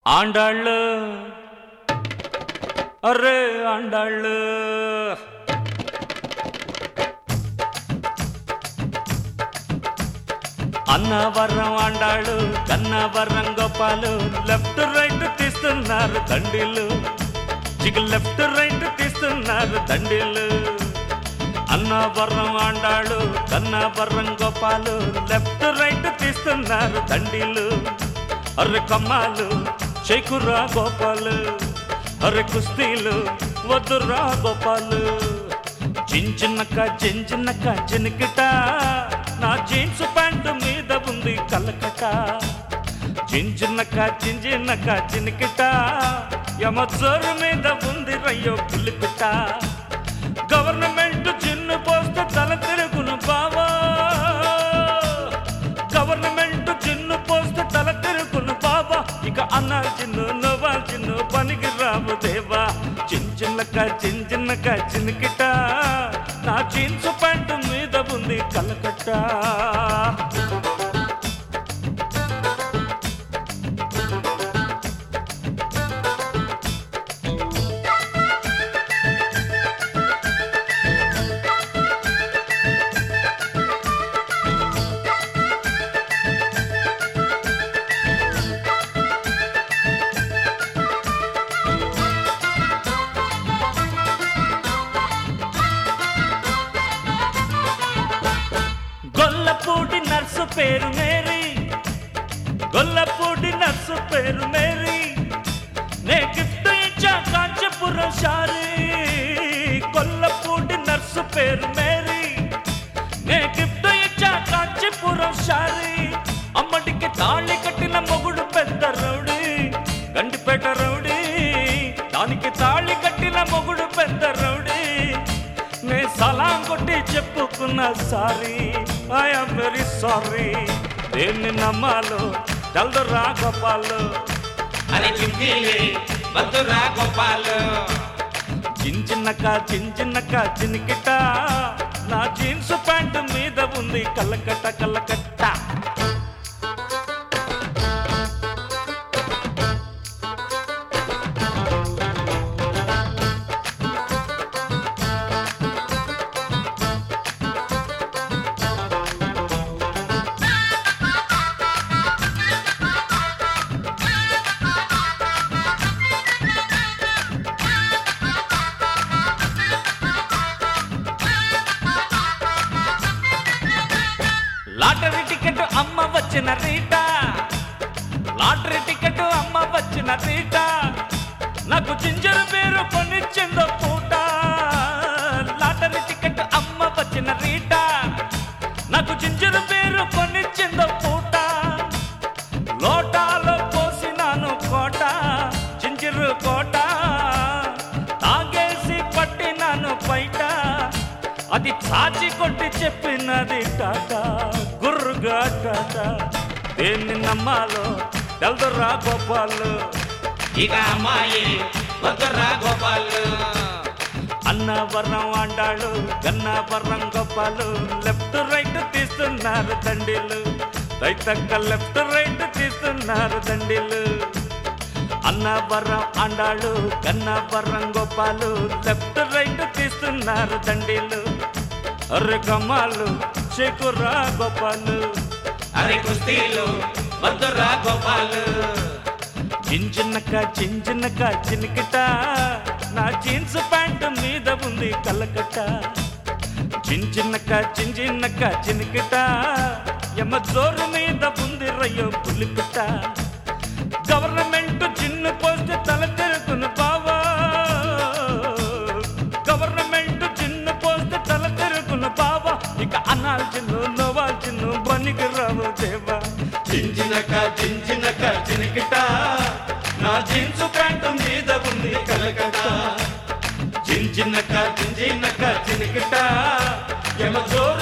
ఆండాళ్ళు అరే Andallu Annavaram Andallu Kannavaram Gopalu left right తీస్తున్నారు దండిలు చిక లెఫ్ట్ రైట్ తీస్తున్నారు దండిలు అన్నవరం ఆండాళ్ళు కన్నవరం గోపాలు లెఫ్ట్ రైట్ తీస్తున్నారు దండిలు అర్రె కమ్మాలు చేకురా గోపాలు అర్రె కుస్తీలు వద్దురా గోపాలు చించిన్నక చించిన్నక చినికిట నా జీన్స్ ప్యాంటు మీద ఉంది కలకట చించిన్నక చించిన్నక చినికిట యమచోరు మీద ఉంది రయ్యో పులిపిట గవర్నమెంట్ చిన్ను పోస్తే తల తిరుగును బావా గవర్నమెంట్ చిన్ను పోస్తే తల తిరుగును బాబా ఇక అన్నా చిన్ను నవ్వా చిన్ను పనికి రావు దేవా చిన్న చిన్నక చిన్న చిన్నక చిన్నకిట నా జీన్స్ ప్యాంటు మీద ఉంది కలకట్ట గొల్లపూడి నర్సు పేరు మేరీ గొల్లపూడి నర్సు పేరు మేరీ నే గిఫ్ట్ ఇచ్చా కాంచపురం శారీ గొల్లపూడి నర్సు పేరు మేరీ నే గిఫ్ట్ ఇచ్చా కాంచీపురం శారీ అమ్మడికి తాళి కట్టిన మొగుడు పెద్ద రౌడీ గండిపేట రౌడీ దానికి తాళి కట్టిన మొగుడు పెద్ద రౌడీ నే సలాం కొట్టి చెప్పుకున్న సారీ ఐఎమ్ వెరీ సారీ దేన్ని నమ్మాలో తెల్దరా గోపాలు అరే చింతీలే వద్దురా గోపాలు చిన్న చిన్నక చిన్న చిన్నక చినికిట నా జీన్స్ ప్యాంట్ మీద ఉంది కల్లకట్ట కల్లకట్ట లాటరీ టికెట్ అమ్మ వచ్చిన రీట లాటరీ టికెట్ అమ్మ వచ్చిన రీట నాకు జింజర్ పేరు కొనిచ్చిందో పూట లాటరీ టికెట్ అమ్మ వచ్చిన రీట నాకు జింజర్ పేరు కొనిచ్చిందో పూట లోటాలో పోసినాను కోట జింజరు కోట తాగేసి పట్టినాను బయట అది చాచి కొట్టి చెప్పినది టాట గుర్రుగా టాట దేన్ని నమ్మాలో తెల్దరా గోపాలు ఇక అమ్మాయి వద్దురా గోపాలు అన్నవరం ఆండాళ్ళు గన్నవరం గోపాలు లెఫ్ట్ రైట్ తీస్తున్నారు దండిలు రైతక్క లెఫ్ట్ రైట్ తీస్తున్నారు దండిలు అన్నవరం ఆండాళ్ళు గన్నవరం గోపాలు లెఫ్ట్ రైట్ తీస్తున్నారు దండిలు అర్రె కమ్మాలు చెకురా గోపాలు అరే కుస్తీలు వద్దురా గోపాలు చించిన్నక చించిన్నక చినికిట నా జీన్స్ ప్యాంటు మీద ఉంది కలకట్ట చించిన్నక చించిన్నక చినికిట ఎమ్మ జోరు మీద ఉంది రయ్యో పులిపిట గవర్నమెంట్ చిన్ను పోస్తే తల తెరుకును బావా గవర్నమెంట్ చిన్ను పోస్తే తల తెరుకును బావా ఇక అన్నాలు చిన్ను నవ్వాలు చిన్ను బనికి రావు దేవా చించినక చించినక చినికిట నా జీన్స్ ప్యాంటు మీద ఉంది కలకట చిన్న చిన్నక చిన్న చిన్నక చినికిట ఎమ జోరు